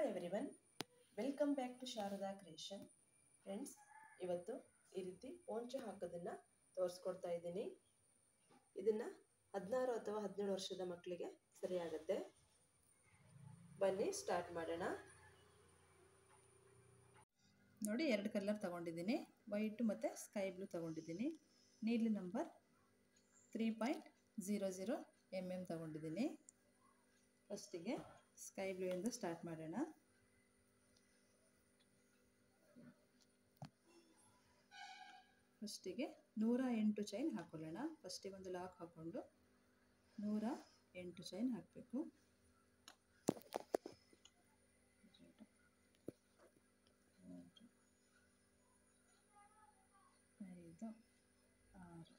everyone welcome back to Sharada creation friends ಇವತ್ತು ಈ ರೀತಿ ಪೋಂಚ ಹಾಕೋದನ್ನು ತೋರಿಸ್ಕೊಡ್ತಾ ಇದ್ದೀನಿ ಇದನ್ನು ಹದಿನಾರು ಅಥವಾ ಹದಿನೇಳು ವರ್ಷದ ಮಕ್ಕಳಿಗೆ ಸರಿಯಾಗುತ್ತೆ ಬನ್ನಿ ಸ್ಟಾರ್ಟ್ ಮಾಡೋಣ ನೋಡಿ ಎರಡು ಕಲರ್ ತೊಗೊಂಡಿದ್ದೀನಿ ವೈಟು ಮತ್ತು ಸ್ಕೈ ಬ್ಲೂ ತೊಗೊಂಡಿದ್ದೀನಿ ನೀಲಿ number three point zero zero M M ತೊಗೊಂಡಿದ್ದೀನಿ ಫಸ್ಟಿಗೆ ಸ್ಕೈ ಬ್ಲೂಯಿಂದ ಸ್ಟಾರ್ಟ್ ಮಾಡೋಣ ಫಸ್ಟಿಗೆ ನೂರ ಎಂಟು ಚೈನ್ ಹಾಕೊಳ್ಳೋಣ ಫಸ್ಟಿಗೆ ಒಂದು ಲಾಕ್ ಹಾಕ್ಕೊಂಡು ನೂರ ಎಂಟು ಚೈನ್ ಹಾಕಬೇಕು ಐದು ಆರು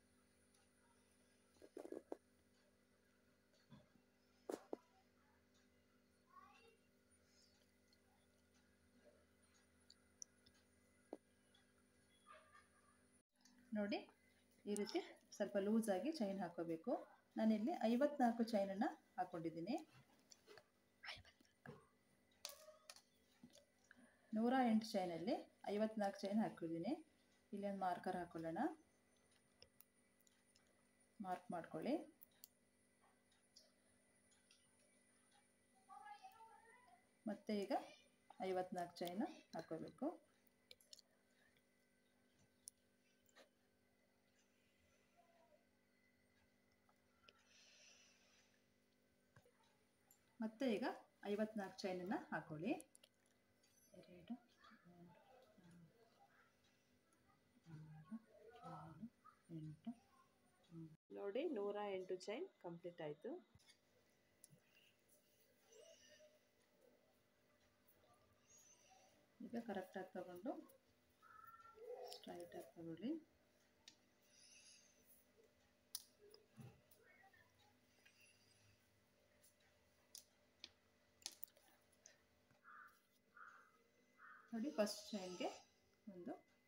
ನೋಡಿ ಈ ರೀತಿ ಸ್ವಲ್ಪ ಲೂಸಾಗಿ ಚೈನ್ ಹಾಕೋಬೇಕು ನಾನಿಲ್ಲಿ ಐವತ್ನಾಲ್ಕು ಚೈನನ್ನು ಹಾಕ್ಕೊಂಡಿದ್ದೀನಿ ನೂರ ಎಂಟು ಚೈನಲ್ಲಿ ಐವತ್ನಾಲ್ಕು ಚೈನ್ ಹಾಕಿದ್ದೀನಿ ಇಲ್ಲಿ ಒಂದು ಮಾರ್ಕರ್ ಹಾಕೊಳ್ಳೋಣ ಮಾರ್ಕ್ ಮಾಡ್ಕೊಳ್ಳಿ ಮತ್ತೆ ಈಗ ಐವತ್ನಾಲ್ಕು ಚೈನ್ ಹಾಕೋಬೇಕು ಮತ್ತೆ ಈಗ ಐವತ್ನಾಲ್ಕು ಚೈನನ್ನು ಹಾಕೊಳ್ಳಿ ಎರಡು ಮೂರು ಆರು ಏಳು ಎಂಟು ನೋಡಿ ನೂರ ಎಂಟು ಚೈನ್ ಕಂಪ್ಲೀಟ್ ಆಯಿತು ಈಗ ಕರೆಕ್ಟಾಗಿ ತಗೊಂಡು ಸ್ಟ್ರೈಟಾಗಿ ತಗೊಳ್ಳಿ ನೋಡಿ ಫಸ್ಟ್ ಚೈನ್ಗೆ ಒಂದು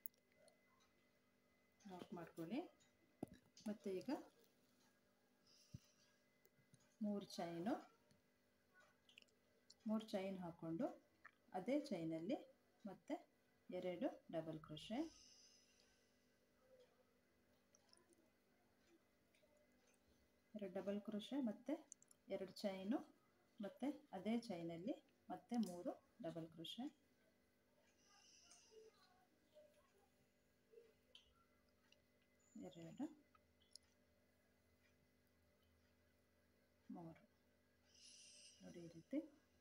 ಲಾಕ್ ಮಾಡ್ಕೊಳ್ಳಿ ಮತ್ತು ಈಗ ಮೂರು ಚೈನು ಮೂರು ಚೈನ್ ಹಾಕ್ಕೊಂಡು ಅದೇ ಚೈನಲ್ಲಿ ಮತ್ತೆ ಎರಡು ಡಬಲ್ ಕ್ರೋಶೆ ಎರಡು ಡಬಲ್ ಕ್ರೋಶೆ ಮತ್ತು ಎರಡು ಚೈನು ಮತ್ತು ಅದೇ ಚೈನಲ್ಲಿ ಮತ್ತೆ ಮೂರು ಡಬಲ್ ಕ್ರೋಶೆ ಎರಡು ಮೂರು ನೋಡಿ ಈ ರೀತಿ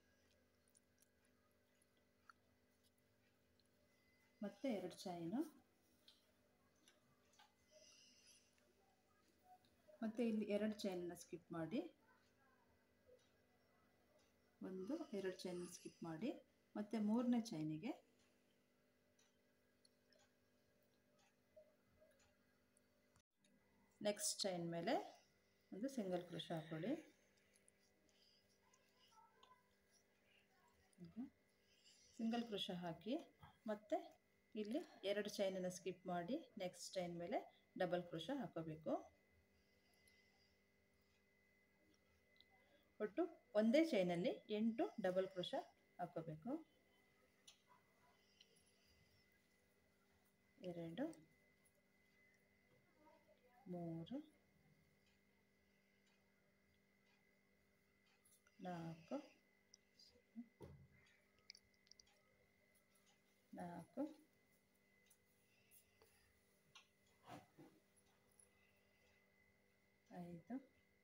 ಮತ್ತೆ ಎರಡು ಚೈನು ಮತ್ತು ಇಲ್ಲಿ ಎರಡು ಚೈನನ್ನು ಸ್ಕಿಪ್ ಮಾಡಿ ಒಂದು ಎರಡು ಚೈನ್ ಸ್ಕಿಪ್ ಮಾಡಿ ಮತ್ತು ಮೂರನೇ ಚೈನಿಗೆ ನೆಕ್ಸ್ಟ್ ಚೈನ್ ಮೇಲೆ ಒಂದು ಸಿಂಗಲ್ ಕ್ರೋಶ ಹಾಕೊಳ್ಳಿ ಸಿಂಗಲ್ ಕ್ರೋಶ ಹಾಕಿ ಮತ್ತು ಇಲ್ಲಿ ಎರಡು ಚೈನನ್ನು ಸ್ಕಿಪ್ ಮಾಡಿ ನೆಕ್ಸ್ಟ್ ಚೈನ್ ಮೇಲೆ ಡಬಲ್ ಕ್ರೋಶ ಹಾಕೋಬೇಕು ಒಟ್ಟು ಒಂದೇ ಚೈನಲ್ಲಿ ಎಂಟು ಡಬಲ್ ಕ್ರೋಶ ಹಾಕೋಬೇಕು ಎರಡು ಮೂರು ನಾಲ್ಕು ನಾಲ್ಕು ಐದು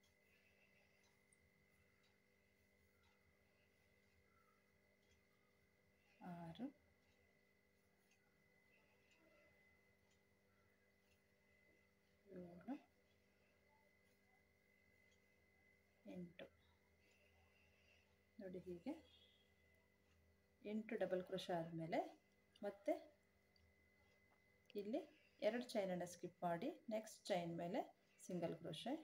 ಆರು ಏಳು ಎಂಟು ನೋಡಿ ಹೀಗೆ ಎಂಟು ಡಬಲ್ ಕ್ರೋಶ ಆದಮೇಲೆ ಮತ್ತೆ ಇಲ್ಲಿ ಎರಡು ಚೈನನ್ನು ಸ್ಕಿಪ್ ಮಾಡಿ ನೆಕ್ಸ್ಟ್ ಚೈನ್ ಮೇಲೆ ಸಿಂಗಲ್ ಕ್ರೋಶೆ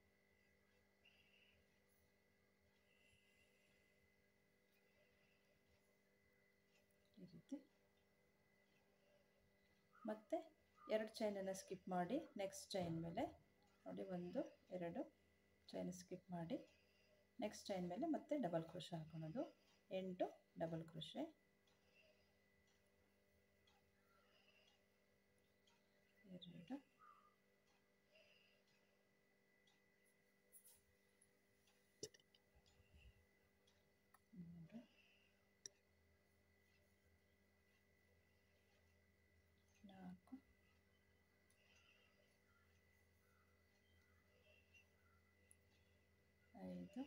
ಈ ರೀತಿ ಮತ್ತೆ ಎರಡು ಚೈನನ್ನು ಸ್ಕಿಪ್ ಮಾಡಿ ನೆಕ್ಸ್ಟ್ ಚೈನ್ ಮೇಲೆ ನೋಡಿ ಒಂದು ಎರಡು ಚೈನ್ ಸ್ಕಿಪ್ ಮಾಡಿ ನೆಕ್ಸ್ಟ್ ಚೈನ್ ಮೇಲೆ ಮತ್ತೆ ಡಬಲ್ ಕ್ರೋಶ ಹಾಕೊಳ್ಳೋದು ಎಂಟು ಡಬಲ್ ಕ್ರೋಶೆ ಎರಡು ಮೂರು ನಾಲ್ಕು ಐದು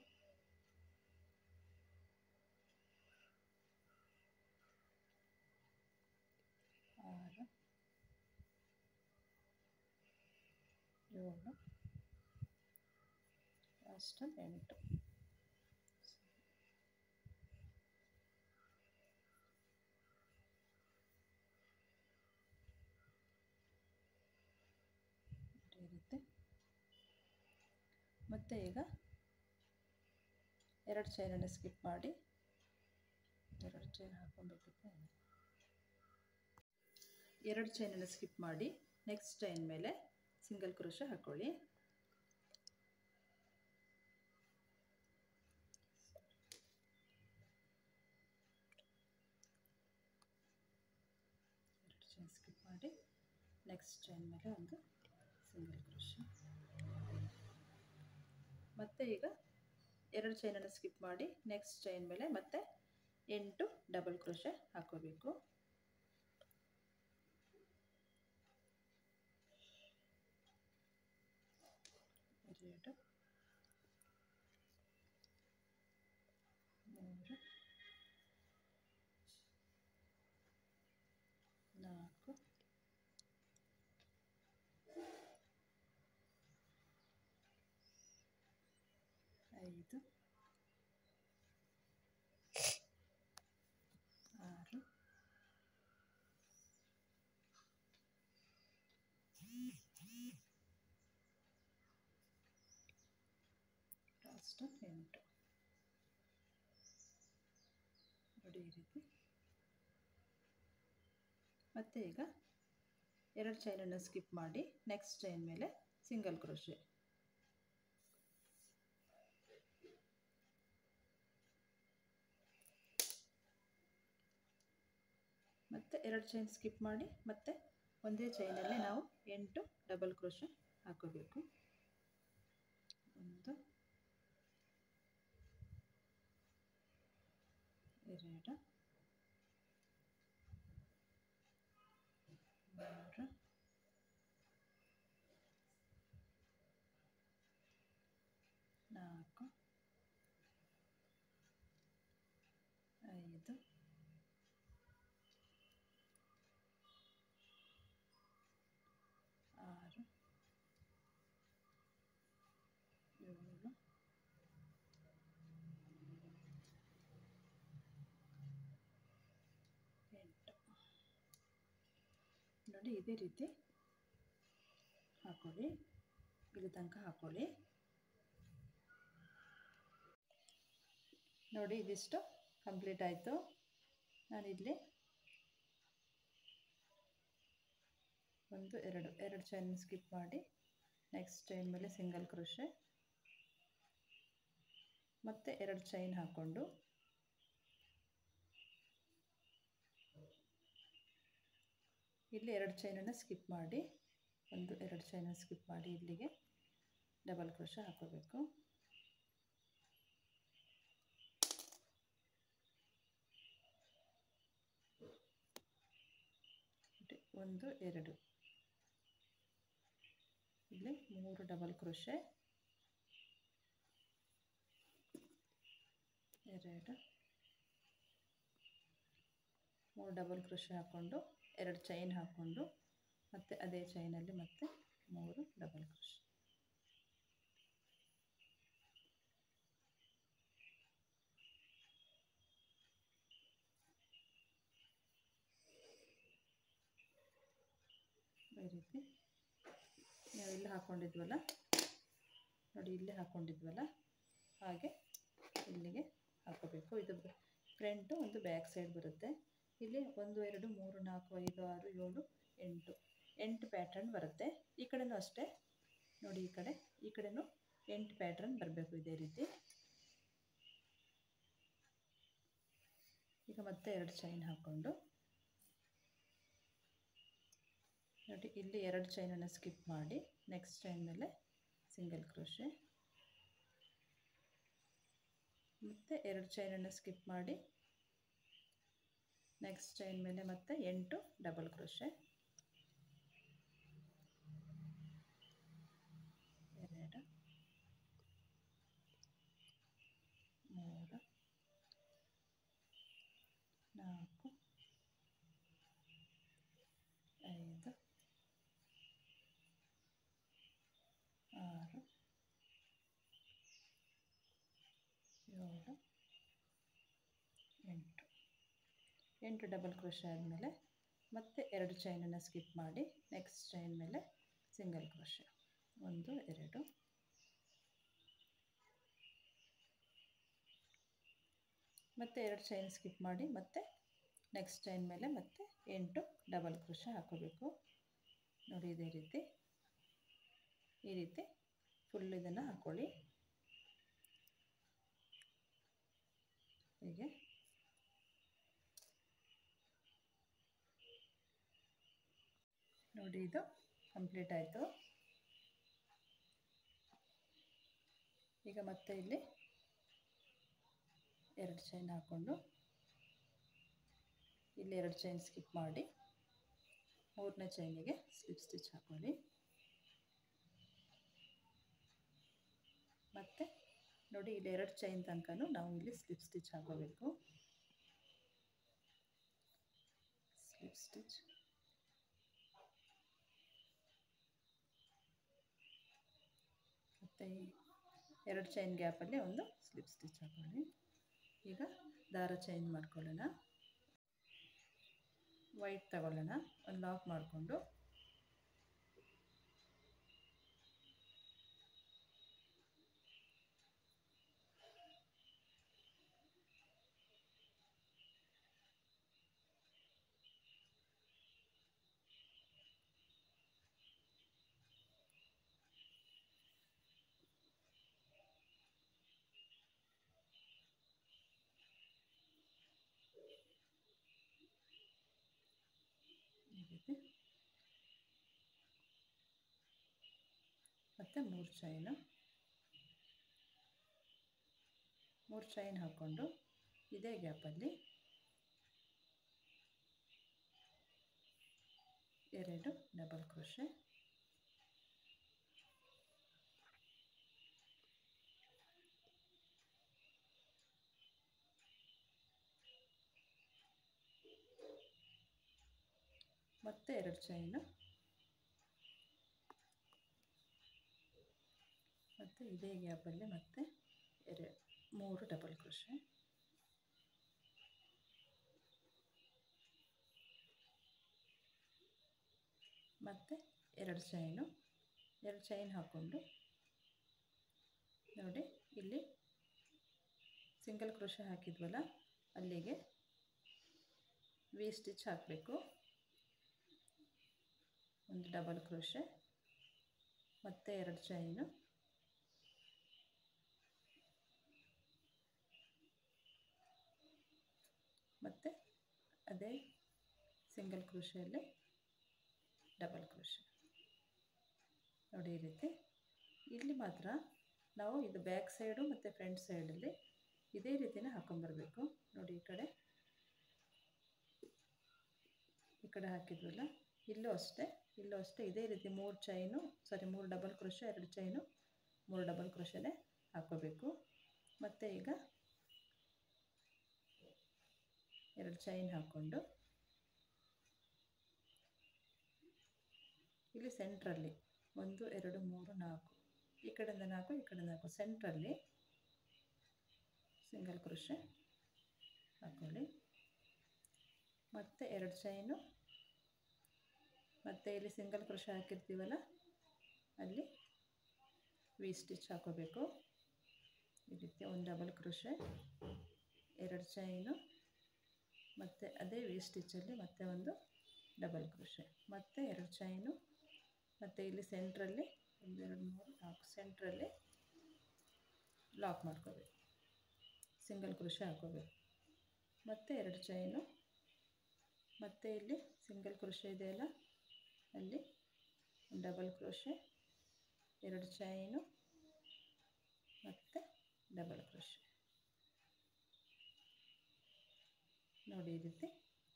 ಆರು ಏಳು ಲಾಸ್ಟ್ ಎಂಟು ಈ ರೀತಿ ಮತ್ತು ಈಗ ಎರಡು ಚೈನನ್ನು ಸ್ಕಿಪ್ ಮಾಡಿ ಎರಡು ಚೈನ್ ಹಾಕೊಬೇಕಿತ್ತು ಎರಡು ಚೈನನ್ನು ಸ್ಕಿಪ್ ಮಾಡಿ ನೆಕ್ಸ್ಟ್ ಚೈನ್ ಮೇಲೆ ಸಿಂಗಲ್ ಕ್ರೋಶ ಹಾಕ್ಕೊಳ್ಳಿ ಎರಡು ಚೈನ್ ಸ್ಕಿಪ್ ಮಾಡಿ ನೆಕ್ಸ್ಟ್ ಚೈನ್ ಮೇಲೆ ಒಂದು ಸಿಂಗಲ್ ಕ್ರೋಶ ಮತ್ತೆ ಈಗ ಎರಡು ಚೈನನ್ನು ಸ್ಕಿಪ್ ಮಾಡಿ ನೆಕ್ಸ್ಟ್ ಚೈನ್ ಮೇಲೆ ಮತ್ತೆ ಎಂಟು ಡಬಲ್ ಕ್ರೋಶೆ ಹಾಕೋಬೇಕು ಎರಡು ಮೂರು ನಾಲ್ಕು ಐದು ಆರು ಲಾಸ್ಟ್ ಎಂಟು ನೋಡಿ ಈ ರೀತಿ ಮತ್ತೆ ಈಗ ಎರಡು ಚೈನನ್ನು ಸ್ಕಿಪ್ ಮಾಡಿ ನೆಕ್ಸ್ಟ್ ಚೈನ್ ಮೇಲೆ ಸಿಂಗಲ್ ಕ್ರೋಶೆ ಮತ್ತು ಎರಡು ಚೈನ್ ಸ್ಕಿಪ್ ಮಾಡಿ ಮತ್ತೆ ಒಂದೇ ಚೈನಲ್ಲಿ ನಾವು ಎಂಟು ಡಬಲ್ ಕ್ರೋಶ ಹಾಕೋಬೇಕು ಒಂದು ಎರಡು ಮೂರು ನಾಲ್ಕು ಐದು ಆರು ಏಳು ಎಂಟು ನೋಡಿ ಇದೇ ರೀತಿ ಹಾಕೊಳ್ಳಿ ಇಲ್ಲಿ ತನಕ ಹಾಕೊಳ್ಳಿ ನೋಡಿ ಇದಿಷ್ಟು ಕಂಪ್ಲೀಟ್ ಆಯಿತು ನಾನಿಲ್ಲಿ ಒಂದು ಎರಡು ಎರಡು ಚೈನ್ ಸ್ಕಿಪ್ ಮಾಡಿ ನೆಕ್ಸ್ಟ್ ಚೈನ್ ಮೇಲೆ ಸಿಂಗಲ್ ಕ್ರೋಶೆ ಮತ್ತೆ ಎರಡು ಚೈನ್ ಹಾಕ್ಕೊಂಡು ಇಲ್ಲಿ ಎರಡು ಚೈನನ್ನು ಸ್ಕಿಪ್ ಮಾಡಿ ಒಂದು ಎರಡು ಚೈನನ್ನು ಸ್ಕಿಪ್ ಮಾಡಿ ಇಲ್ಲಿಗೆ ಡಬಲ್ ಕ್ರೋಶ ಹಾಕೋಬೇಕು ಒಂದು ಎರಡು ಇಲ್ಲಿ ಮೂರು ಡಬಲ್ ಕ್ರೋಶೆ ಎರಡು ಮೂರು ಡಬಲ್ ಕ್ರೋಶೆ ಹಾಕ್ಕೊಂಡು ಎರಡು ಚೈನ್ ಹಾಕ್ಕೊಂಡು ಮತ್ತು ಅದೇ ಚೈನಲ್ಲಿ ಮತ್ತೆ ಮೂರು ಡಬಲ್ ಕ್ರೋಶೆ ಈ ರೀತಿ ನಾವು ಇಲ್ಲಿ ಹಾಕ್ಕೊಂಡಿದ್ವಲ್ಲ ನೋಡಿ ಇಲ್ಲಿ ಹಾಕ್ಕೊಂಡಿದ್ವಲ್ಲ ಹಾಗೆ ಇಲ್ಲಿಗೆ ಹಾಕೋಬೇಕು ಇದು ಫ್ರಂಟು ಒಂದು ಬ್ಯಾಕ್ ಸೈಡ್ ಬರುತ್ತೆ ಇಲ್ಲಿ ಒಂದು ಎರಡು ಮೂರು ನಾಲ್ಕು ಐದು ಆರು ಏಳು ಎಂಟು ಎಂಟು ಪ್ಯಾಟ್ರನ್ ಬರುತ್ತೆ ಈ ಕಡೆನೂ ಅಷ್ಟೇ ನೋಡಿ ಈ ಕಡೆ ಈ ಕಡೆನೂ ಎಂಟು ಪ್ಯಾಟ್ರನ್ ಬರಬೇಕು ಇದೇ ರೀತಿ ಈಗ ಮತ್ತೆ ಎರಡು ಚೈನ್ ಹಾಕ್ಕೊಂಡು ನೋಡಿ ಇಲ್ಲಿ ಎರಡು ಚೈನನ್ನು ಸ್ಕಿಪ್ ಮಾಡಿ ನೆಕ್ಸ್ಟ್ ಚೈನ್ ಮೇಲೆ ಸಿಂಗಲ್ ಕ್ರೋಶೆ ಮತ್ತು ಎರಡು ಚೈನನ್ನು ಸ್ಕಿಪ್ ಮಾಡಿ ನೆಕ್ಸ್ಟ್ ಚೈನ್ ಮೇಲೆ ಮತ್ತೆ ಎಂಟು ಡಬಲ್ ಕ್ರೋಶೆ ಎರಡು ಮೂರು ನಾಲ್ಕು ಐದು ಆರು ಏಳು ಎಂಟು ಎಂಟು ಡಬಲ್ ಕ್ರೋಶ ಆದಮೇಲೆ ಮತ್ತೆ ಎರಡು ಚೈನನ್ನು ಸ್ಕಿಪ್ ಮಾಡಿ ನೆಕ್ಸ್ಟ್ ಚೈನ್ ಮೇಲೆ ಸಿಂಗಲ್ ಕ್ರೋಶ ಒಂದು ಎರಡು ಮತ್ತೆ ಎರಡು ಚೈನ್ ಸ್ಕಿಪ್ ಮಾಡಿ ಮತ್ತೆ ನೆಕ್ಸ್ಟ್ ಚೈನ್ ಮೇಲೆ ಮತ್ತೆ ಎಂಟು ಡಬಲ್ ಕ್ರೋಶ ಹಾಕೋಬೇಕು ನೋಡಿ ಇದೇ ರೀತಿ ಈ ರೀತಿ ಫುಲ್ ಇದನ್ನು ಹಾಕ್ಕೊಳ್ಳಿ ಹೀಗೆ ನೋಡಿ ಇದು ಕಂಪ್ಲೀಟ್ ಆಯಿತು ಈಗ ಮತ್ತೆ ಇಲ್ಲಿ ಎರಡು ಚೈನ್ ಹಾಕ್ಕೊಂಡು ಇಲ್ಲಿ ಎರಡು ಚೈನ್ ಸ್ಕಿಪ್ ಮಾಡಿ ಮೂರನೇ ಚೈನಿಗೆ ಸ್ಲಿಪ್ ಸ್ಟಿಚ್ ಹಾಕೊಳ್ಳಿ ಮತ್ತು ನೋಡಿ ಇಲ್ಲಿ ಎರಡು ಚೈನ್ ತನಕನೂ ನಾವು ಇಲ್ಲಿ ಸ್ಲಿಪ್ ಸ್ಟಿಚ್ ಹಾಕೋಬೇಕು ಸ್ಲಿಪ್ ಸ್ಟಿಚ್ ಮತ್ತು ಎರಡು ಚೈನ್ ಗ್ಯಾಪಲ್ಲಿ ಒಂದು ಸ್ಲಿಪ್ ಸ್ಟಿಚ್ ಹಾಕೊಳ್ಳಿ ಈಗ ದಾರ ಚೇಂಜ್ ಮಾಡ್ಕೊಳ್ಳೋಣ ವೈಟ್ ತಗೊಳ್ಳೋಣ ಒಂದು ಲಾಕ್ ಮಾಡಿಕೊಂಡು ಈ ರೀತಿ ಮತ್ತು ಮೂರು ಚೈನು ಮೂರು ಚೈನ್ ಹಾಕ್ಕೊಂಡು ಇದೇ ಗ್ಯಾಪಲ್ಲಿ ಎರಡು ಡಬಲ್ ಕ್ರೋಶೆ ಮತ್ತೆ ಎರಡು ಚೈನು ಮತ್ತು ಇದೇ ಗ್ಯಾಪಲ್ಲಿ ಮತ್ತೆ ಎರಡು ಮೂರು ಡಬಲ್ ಕ್ರೋಶೆ ಮತ್ತು ಎರಡು ಚೈನು ಎರಡು ಚೈನ್ ಹಾಕ್ಕೊಂಡು ನೋಡಿ ಇಲ್ಲಿ ಸಿಂಗಲ್ ಕ್ರೋಶೆ ಹಾಕಿದ್ವಲ್ಲ ಅಲ್ಲಿಗೆ ವಿ ಸ್ಟಿಚ್ ಹಾಕಬೇಕು ಒಂದು ಡಬಲ್ ಕ್ರೋಶೆ ಮತ್ತು ಎರಡು ಚೈನು ಮತ್ತು ಅದೇ ಸಿಂಗಲ್ ಕ್ರೋಶೆಯಲ್ಲಿ ಡಬಲ್ ಕ್ರೋಶೆ ನೋಡಿ ಈ ರೀತಿ ಇಲ್ಲಿ ಮಾತ್ರ ನಾವು ಇದು ಬ್ಯಾಕ್ ಸೈಡು ಮತ್ತು ಫ್ರಂಟ್ ಸೈಡಲ್ಲಿ ಇದೇ ರೀತಿನೇ ಹಾಕ್ಕೊಂಬರ್ಬೇಕು ನೋಡಿ ಈ ಕಡೆ ಈ ಕಡೆ ಹಾಕಿದ್ವಲ್ಲ ಇಲ್ಲೂ ಅಷ್ಟೇ ಇಲ್ಲೂ ಅಷ್ಟೇ ಇದೇ ರೀತಿ ಮೂರು ಚೈನು ಸಾರಿ ಮೂರು ಡಬಲ್ ಕ್ರೋಶೆ ಎರಡು ಚೈನು ಮೂರು ಡಬಲ್ ಕ್ರೋಶೆನೇ ಹಾಕ್ಕೋಬೇಕು ಮತ್ತು ಈಗ ಎರಡು ಚೈನ್ ಹಾಕ್ಕೊಂಡು ಇಲ್ಲಿ ಸೆಂಟ್ರಲ್ಲಿ ಒಂದು ಎರಡು ಮೂರು ನಾಲ್ಕು ಈ ಕಡೆಯಿಂದ ನಾಲ್ಕು ಈ ಕಡೆಯಿಂದ ನಾಲ್ಕು ಸೆಂಟ್ರಲ್ಲಿ ಸಿಂಗಲ್ ಕ್ರೋಶೆ ಹಾಕ್ಕೊಳ್ಳಿ ಮತ್ತು ಎರಡು ಚೈನು ಮತ್ತು ಇಲ್ಲಿ ಸಿಂಗಲ್ ಕ್ರೋಶೆ ಹಾಕಿರ್ತೀವಲ್ಲ ಅಲ್ಲಿ ವಿ ಸ್ಟಿಚ್ ಹಾಕೋಬೇಕು ಈ ರೀತಿ ಒಂದು ಡಬಲ್ ಕ್ರೋಶೆ ಎರಡು ಚೈನು ಮತ್ತು ಅದೇ ವಿ ಸ್ಟಿಚ್ಚಲ್ಲಿ ಮತ್ತೆ ಒಂದು ಡಬಲ್ ಕ್ರೋಶೆ ಮತ್ತು ಎರಡು ಚೈನು ಮತ್ತು ಇಲ್ಲಿ ಸೆಂಟ್ರಲ್ಲಿ ಒಂದು ಎರಡು ಮೂರು ನಾಲ್ಕು ಸೆಂಟ್ರಲ್ಲಿ ಲಾಕ್ ಮಾಡ್ಕೋಬೇಕು ಸಿಂಗಲ್ ಕ್ರೋಶೆ ಹಾಕೋಬೇಕು ಮತ್ತು ಎರಡು ಚೈನು ಮತ್ತು ಇಲ್ಲಿ ಸಿಂಗಲ್ ಕ್ರೋಶೆ ಇದೆಯಲ್ಲ ಅಲ್ಲಿ ಡಬಲ್ ಕ್ರೋಶೆ ಎರಡು ಚೈನು ಮತ್ತು ಡಬಲ್ ಕ್ರೋಶೆ ನೋಡಿ ಈ ರೀತಿ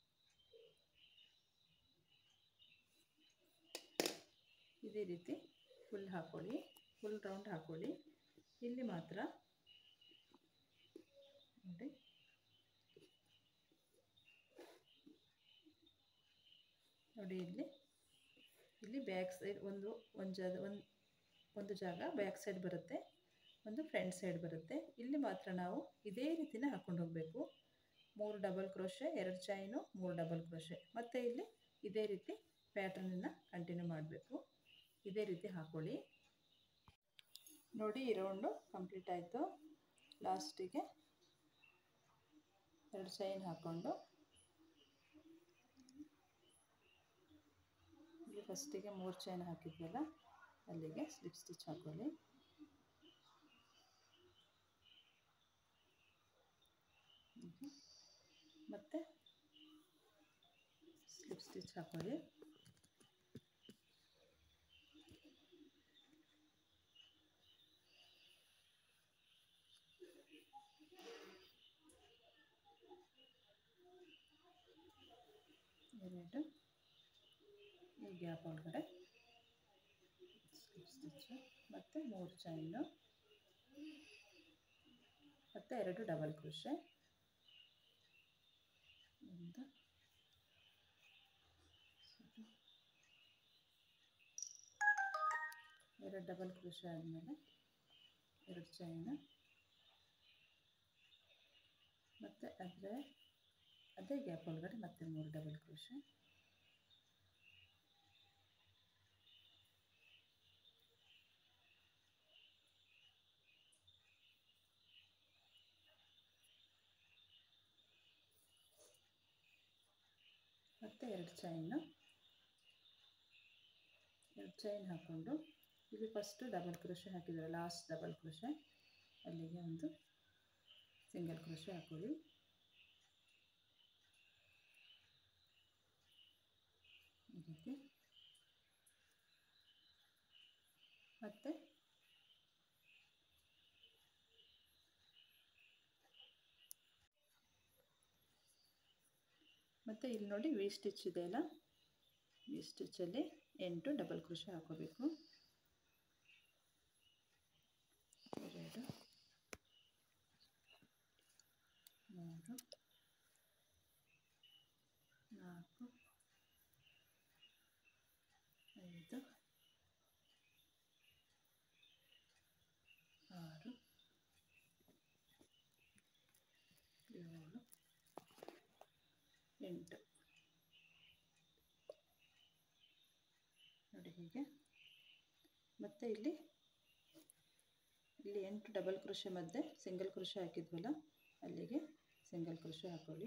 ಇದೇ ರೀತಿ ಫುಲ್ ಹಾಕ್ಕೊಳ್ಳಿ ಫುಲ್ ರೌಂಡ್ ಹಾಕ್ಕೊಳ್ಳಿ ಇಲ್ಲಿ ಮಾತ್ರ ನೋಡಿ ನೋಡಿ ಇಲ್ಲಿ ಇಲ್ಲಿ ಬ್ಯಾಕ್ ಸೈಡ್ ಒಂದು ಒಂದು ಜಾಗ ಒಂದು ಒಂದು ಜಾಗ ಬ್ಯಾಕ್ ಸೈಡ್ ಬರುತ್ತೆ ಒಂದು ಫ್ರಂಟ್ ಸೈಡ್ ಬರುತ್ತೆ ಇಲ್ಲಿ ಮಾತ್ರ ನಾವು ಇದೇ ರೀತಿನೇ ಹಾಕ್ಕೊಂಡು ಹೋಗಬೇಕು ಮೂರು ಡಬಲ್ ಕ್ರೋಶೆ ಎರಡು ಚೈನು ಮೂರು ಡಬಲ್ ಕ್ರೋಶೆ ಮತ್ತು ಇಲ್ಲಿ ಇದೇ ರೀತಿ ಪ್ಯಾಟ್ರನನ್ನು ಕಂಟಿನ್ಯೂ ಮಾಡಬೇಕು ಇದೇ ರೀತಿ ಹಾಕ್ಕೊಳ್ಳಿ ನೋಡಿ ಈ ರೌಂಡು ಕಂಪ್ಲೀಟ್ ಆಯಿತು ಲಾಸ್ಟಿಗೆ ಎರಡು ಚೈನ್ ಹಾಕ್ಕೊಂಡು ಇಲ್ಲಿ ಫಸ್ಟಿಗೆ ಮೂರು ಚೈನ್ ಹಾಕಿದ್ವಲ್ಲ ಅಲ್ಲಿಗೆ ಸ್ಲಿಪ್ ಸ್ಟಿಚ್ ಹಾಕ್ಕೊಳ್ಳಿ ಮತ್ತು ಸ್ಲಿಪ್ ಸ್ಟಿಚ್ ಹಾಕ್ಕೊಳ್ಳಿ ಎರಡು ಈ ಗ್ಯಾಪ್ ಒಳಗಡೆ ಸ್ಲಿಪ್ ಸ್ಟಿಚ್ಚು ಮತ್ತು ಮೂರು ಚೈನು ಮತ್ತು ಎರಡು ಡಬಲ್ ಕ್ರೋಶೆ ಒಂದು ಎರಡು ಡಬಲ್ ಕ್ರೋಶೆ ಆದಮೇಲೆ ಎರಡು ಚೈನು ಮತ್ತು ಅದರ ಅದೇ ಗ್ಯಾಪ್ ಒಳಗಡೆ ಮತ್ತೆ ಮೂರು ಡಬಲ್ ಕ್ರೋಶೆ ಮತ್ತು ಎರಡು ಚೈನು ಎರಡು ಚೈನ್ ಹಾಕ್ಕೊಂಡು ಇಲ್ಲಿ ಫಸ್ಟು ಡಬಲ್ ಕ್ರೋಶೆ ಹಾಕಿದ್ದಾರೆ ಲಾಸ್ಟ್ ಡಬಲ್ ಕ್ರೋಶೆ ಅಲ್ಲಿಗೆ ಒಂದು ಸಿಂಗಲ್ ಕ್ರೋಶೆ ಹಾಕೊಳ್ಳಿ ಈ ರೀತಿ ಮತ್ತು ಮತ್ತು ಇಲ್ಲಿ ನೋಡಿ ವಿ ಸ್ಟಿಚ್ ಇದೆಯಲ್ಲ ವಿ ಸ್ಟಿಚ್ಚಲ್ಲಿ ಎಂಟು ಡಬಲ್ ಕ್ರೋಶೆ ಹಾಕೋಬೇಕು ಎರಡು ಮೂರು ನಾಲ್ಕು ಐದು ಆರು ಏಳು ಎಂಟು ನೋಡಿ ಹೀಗೆ ಮತ್ತು ಇಲ್ಲಿ ಇಲ್ಲಿ ಎಂಟು ಡಬಲ್ ಕ್ರೋಶೆ ಮಧ್ಯೆ ಸಿಂಗಲ್ ಕ್ರೋಶೆ ಹಾಕಿದ್ವಲ್ಲ ಅಲ್ಲಿಗೆ ಸಿಂಗಲ್ ಕ್ರೋಶೆ ಹಾಕೊಳ್ಳಿ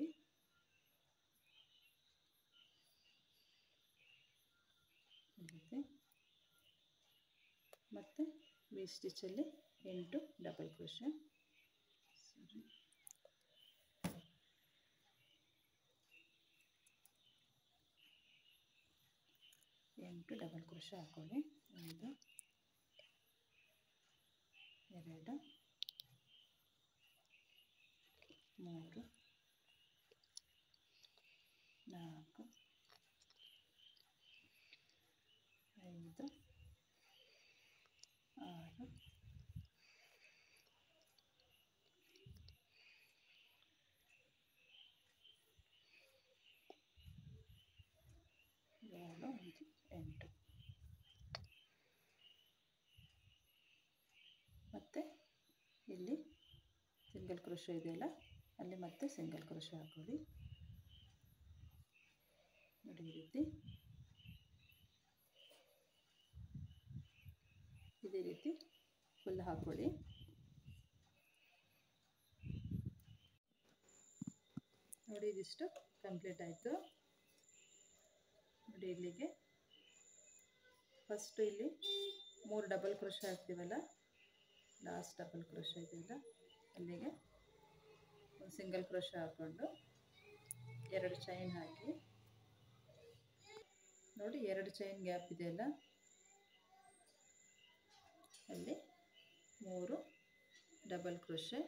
ಈ ರೀತಿ ಮತ್ತು ವಿ ಸ್ಟಿಚ್ಚಲ್ಲಿ ಎಂಟು ಡಬಲ್ ಕ್ರೋಶೆ ಸರಿ ಎಂಟು ಡಬಲ್ ಕ್ರೋಶೆ ಹಾಕೊಳ್ಳಿ ಒಂದು ಎರಡು ಮೂರು ನಾಲ್ಕು ಐದು ಆರು ಏಳು ಐದು ಎಂಟು ಮತ್ತು ಇಲ್ಲಿ ಸಿಂಗಲ್ ಕ್ರೋಶೆ ಇದೆಯಲ್ಲ ಅಲ್ಲಿ ಮತ್ತೆ ಸಿಂಗಲ್ ಕ್ರೋಶೆ ಹಾಕೊಳ್ಳಿ ನೋಡಿ ಈ ರೀತಿ ಇದೇ ರೀತಿ ಫುಲ್ ಹಾಕ್ಕೊಳ್ಳಿ ನೋಡಿ ಇದಿಷ್ಟು ಕಂಪ್ಲೀಟ್ ಆಯಿತು ನೋಡಿ ಇಲ್ಲಿಗೆ ಫಸ್ಟು ಇಲ್ಲಿ ಮೂರು ಡಬಲ್ ಕ್ರೋಶೆ ಹಾಕ್ತೀವಲ್ಲ ಲಾಸ್ಟ್ ಡಬಲ್ ಕ್ರೋಶೆ ಇದೆಯಲ್ಲ ಅಲ್ಲಿಗೆ ಒಂದು ಸಿಂಗಲ್ ಕ್ರೋಶೆ ಹಾಕ್ಕೊಂಡು ಎರಡು ಚೈನ್ ಹಾಕಿ ನೋಡಿ ಎರಡು ಚೈನ್ ಗ್ಯಾಪ್ ಇದೆಯಲ್ಲ ಅಲ್ಲಿ ಮೂರು ಡಬಲ್ ಕ್ರೋಶೆ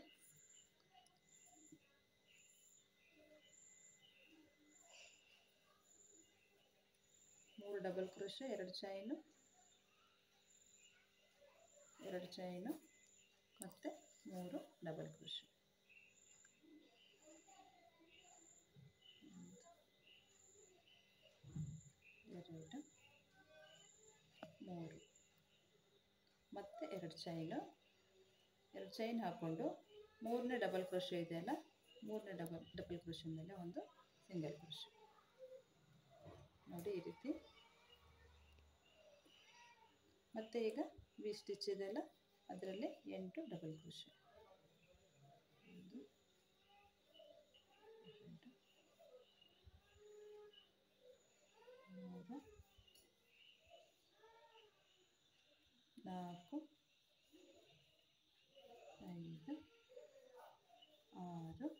ಮೂರು ಡಬಲ್ ಕ್ರೋಶೆ ಎರಡು ಚೈನು ಎರಡು ಚೈನು ಮತ್ತು ಮೂರು ಡಬಲ್ ಕ್ರೋಶೆ ಎರಡು ಮೂರು ಮತ್ತು ಎರಡು ಚೈನು ಎರಡು ಚೈನ್ ಹಾಕ್ಕೊಂಡು ಮೂರನೇ ಡಬಲ್ ಕ್ರೋಶೆ ಇದೆಯಲ್ಲ ಮೂರನೇ ಡಬಲ್ ಡಬಲ್ ಕ್ರೋಶೆ ಮೇಲೆ ಒಂದು ಸಿಂಗಲ್ ಕ್ರೋಶೆ ನೋಡಿ ಈ ರೀತಿ ಮತ್ತು ಈಗ ವಿ ಸ್ಟಿಚ್ ಇದೆಯಲ್ಲ ಅದರಲ್ಲಿ ಎಂಟು ಡಬಲ್ ಕ್ರೋಶೆ ಒಂದು ಎರಡು ಮೂರು ನಾಲ್ಕು ಐದು ಆರು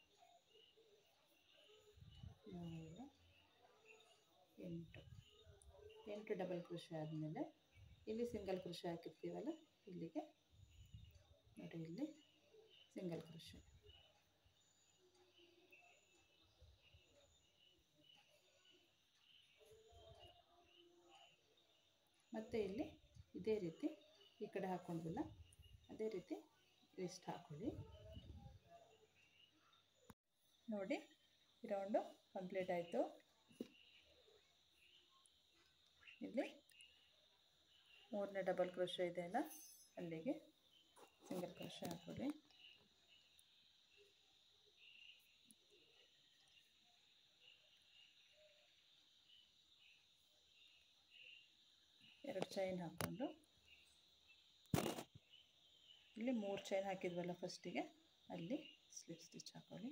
ಏಳು ಎಂಟು ಎಂಟು ಡಬಲ್ ಕ್ರೋಶೆ ಆದಮೇಲೆ ಇಲ್ಲಿ ಸಿಂಗಲ್ ಕ್ರೋಶೆ ಹಾಕಿರ್ತೀವಲ್ಲ ಇಲ್ಲಿಗೆ ನೋಡಿ ಇಲ್ಲಿ ಸಿಂಗಲ್ ಕ್ರೋಶೆ ಮತ್ತು ಇಲ್ಲಿ ಇದೇ ರೀತಿ ಈ ಕಡೆ ಹಾಕ್ಕೊಂಡ್ವಲ್ಲ ಅದೇ ರೀತಿ ರಿಸ್ಟ್ ಹಾಕ್ಕೊಳ್ಳಿ ನೋಡಿ ಈ ರೌಂಡು ಕಂಪ್ಲೀಟ್ ಆಯಿತು ಇಲ್ಲಿ ಮೂರನೇ ಡಬಲ್ ಕ್ರೋಶೆ ಇದೆಯಲ್ಲ ಅಲ್ಲಿಗೆ ಸಿಂಗಲ್ ಕ್ರೋಶೆ ಹಾಕೊಳ್ಳಿ ಎರಡು ಚೈನ್ ಹಾಕ್ಕೊಂಡು ಇಲ್ಲಿ ಮೂರು ಚೈನ್ ಹಾಕಿದ್ವಲ್ಲ ಫಸ್ಟಿಗೆ ಅಲ್ಲಿ ಸ್ಲಿಪ್ ಸ್ಟಿಚ್ ಹಾಕೊಳ್ಳಿ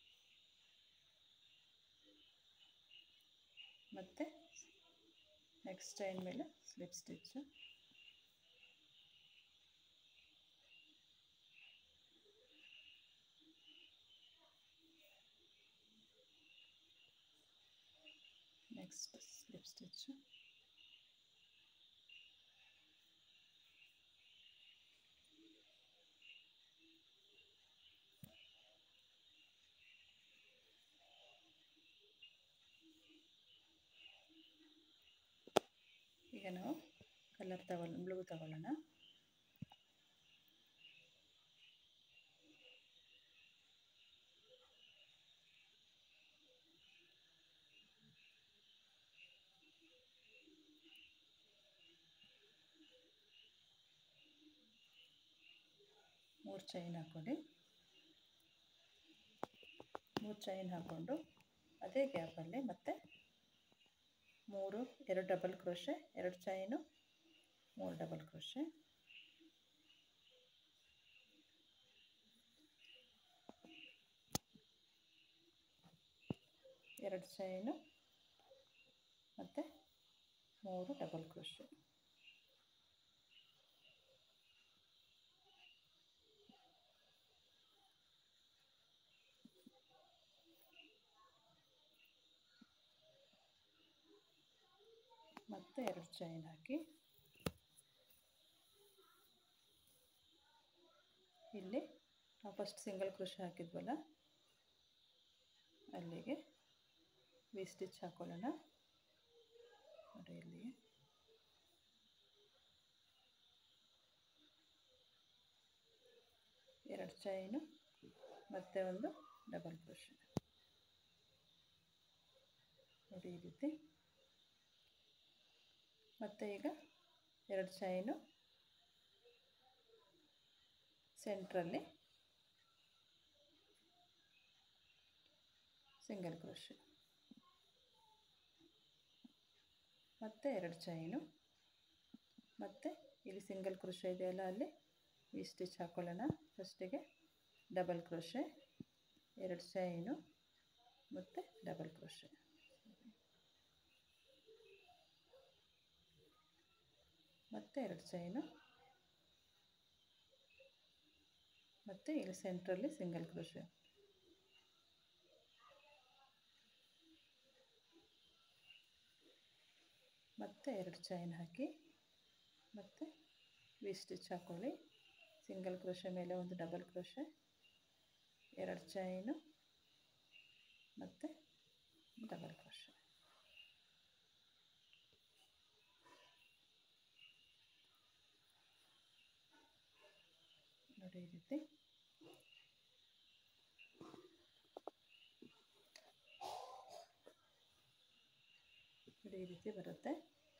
ಮತ್ತು ನೆಕ್ಸ್ಟ್ ಚೈನ್ ಮೇಲೆ slip stitch next slip stitch ಈಗ ನಾವು ಕಲರ್ ತಗೊಳ್ಳ ಬ್ಲೂ ತಗೊಳ್ಳೋಣ ಮೂರು ಚೈನ್ ಹಾಕ್ಕೊಳ್ಳಿ ಮೂರು ಚೈನ್ ಹಾಕ್ಕೊಂಡು ಅದೇ ಗ್ಯಾಪಲ್ಲಿ ಮತ್ತೆ ಮೂರು ಎರಡು ಡಬಲ್ ಕ್ರೋಶೆ ಎರಡು ಚೈನು ಮೂರು ಡಬಲ್ ಕ್ರೋಶೆ ಎರಡು ಚೈನು ಮತ್ತು ಮೂರು ಡಬಲ್ ಕ್ರೋಶೆ ಮತ್ತು ಎರಡು ಚೈನ್ ಹಾಕಿ ಇಲ್ಲಿ ನಾವು ಫಸ್ಟ್ ಸಿಂಗಲ್ ಕ್ರೋಶೆ ಹಾಕಿದ್ವಲ್ಲ ಅಲ್ಲಿಗೆ ವಿ ಸ್ಟಿಚ್ ಹಾಕೊಳ್ಳೋಣ ನೋಡಿ ಇಲ್ಲಿಗೆ ಎರಡು ಚೈನು ಮತ್ತು ಒಂದು ಡಬಲ್ ಕ್ರೋಶೆ ನೋಡಿ ಈ ರೀತಿ ಮತ್ತು ಈಗ ಎರಡು ಚೈನು ಸೆಂಟ್ರಲ್ಲಿ ಸಿಂಗಲ್ ಕ್ರೋಶೆ ಮತ್ತು ಎರಡು ಚೈನು ಮತ್ತು ಇಲ್ಲಿ ಸಿಂಗಲ್ ಕ್ರೋಶೆ ಇದೆಯಲ್ಲ ಅಲ್ಲಿ ಈ ಸ್ಟಿಚ್ ಹಾಕ್ಕೊಳ್ಳೋಣ ಫಸ್ಟಿಗೆ ಡಬಲ್ ಕ್ರೋಶೆ ಎರಡು ಚೈನು ಮತ್ತು ಡಬಲ್ ಕ್ರೋಶೆ ಮತ್ತು ಎರಡು ಚೈನು ಮತ್ತು ಇಲ್ಲಿ ಸೆಂಟ್ರಲ್ಲಿ ಸಿಂಗಲ್ ಕ್ರೋಶೆ ಮತ್ತು ಎರಡು ಚೈನ್ ಹಾಕಿ ಮತ್ತು ವಿ ಸ್ಟಿಚ್ ಹಾಕ್ಕೊಳ್ಳಿ ಸಿಂಗಲ್ ಕ್ರೋಶೆ ಮೇಲೆ ಒಂದು ಡಬಲ್ ಕ್ರೋಶೆ ಎರಡು ಚೈನು ಮತ್ತು ಡಬಲ್ ಕ್ರೋಶೆ ನೋಡಿ ಈ ರೀತಿ ನೋಡಿ ಈ ರೀತಿ ಬರುತ್ತೆ